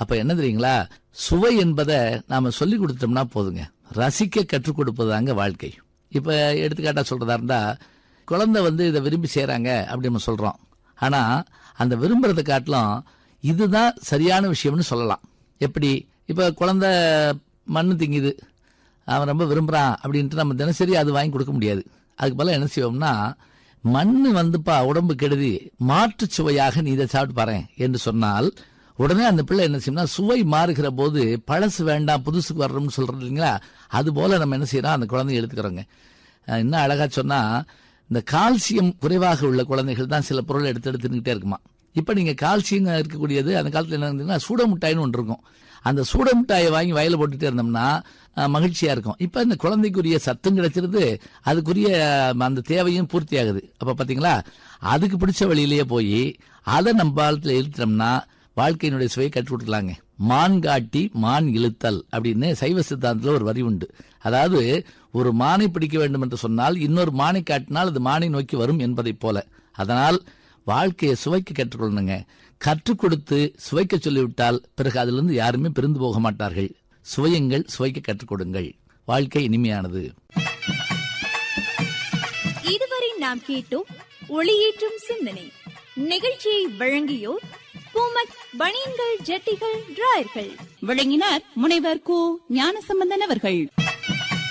அப்ப என்ன தெரியுங்களா சுவை என்பதை நாம சொல்லி கொடுத்தோம்னா போதுங்க ரசிக்க கற்றுக் கொடுப்பதாங்க வாழ்க்கை இப்ப எடுத்துக்காட்டா சொல்றதா இருந்தா குழந்தை வந்து இதை விரும்பி செய்றாங்க அப்படி நம்ம சொல்றோம் ஆனா அந்த விரும்புறதை காட்டிலும் இதுதான் சரியான விஷயம்னு சொல்லலாம் எப்படி இப்ப குழந்தை மண்ணு திங்குது அவன் ரொம்ப விரும்புறான் அப்படின்ட்டு நம்ம தினசரி அது வாங்கி கொடுக்க முடியாது அதுக்கு பதிலா என்ன செய்வோம்னா மண்ணு வந்துப்பா உடம்பு கெடுதி மாற்று சுவையாக நீ இதை சாப்பிட்டு பாரு என்று சொன்னால் உடனே அந்த பிள்ளை என்ன செய்யும்னா சுவை மாறுகிற போது பழசு வேண்டாம் புதுசுக்கு வர்றோம்னு சொல்றது இல்லைங்களா அது போல நம்ம என்ன செய்யறோம் அந்த குழந்தைய எடுத்துக்கிறோங்க அஹ் இன்னும் அழகா சொன்னா இந்த கால்சியம் குறைவாக உள்ள குழந்தைகள் தான் சில பொருளை எடுத்து எடுத்து தின்னுக்கிட்டே இருக்குமா இப்ப நீங்க கால்சியம் இருக்கக்கூடியது அந்த காலத்துல என்ன இருந்ததுன்னா சூட மிட்டாய்னு ஒன்று இருக்கும் அந்த சூட மிட்டாயை வாங்கி வயல போட்டுட்டே இருந்தோம்னா அஹ், மகிழ்ச்சியா இருக்கும் இப்ப இந்த குழந்தைக்குரிய சத்தும் கிடைச்சிருது அதுக்குரிய அஹ், அந்த தேவையும் பூர்த்தி ஆகுது அப்ப பாத்தீங்களா அதுக்கு பிடிச்ச வழியிலேயே போய் அதை நம்ம காலத்துல இழுத்தோம்னா வாழ்க்கையினுடைய சுவையை கற்றுக் கொடுக்கலாங்க மான் காட்டி மான் இழுத்தல் அப்படின்னு சைவ சித்தாந்தத்துல ஒரு வரி உண்டு அதாவது ஒரு மானை பிடிக்க வேண்டும் என்று சொன்னால் இன்னொரு மானை காட்டினால் அது மானை நோக்கி வரும் என்பதைப் போல அதனால் வாழ்க்கையை சுவைக்க கற்றுக்கொள்ளணுங்க கற்றுக் கொடுத்து சுவைக்க சொல்லிவிட்டால் பிறகு அதிலிருந்து யாருமே பிரிந்து போக மாட்டார்கள் சுவையுங்கள் சுவைக்க கற்றுக் கொடுங்கள் வாழ்க்கை இனிமையானது இதுவரை நாம் கேட்டோம் ஒளியேற்றும் சிந்தனை நிகழ்ச்சியை வழங்கியோர் பூமக் பனியன்கள் ஜட்டிகள் டிராயர்கள் விளங்கினார் முனைவர் கு ஞானசம்பந்தன் அவர்கள்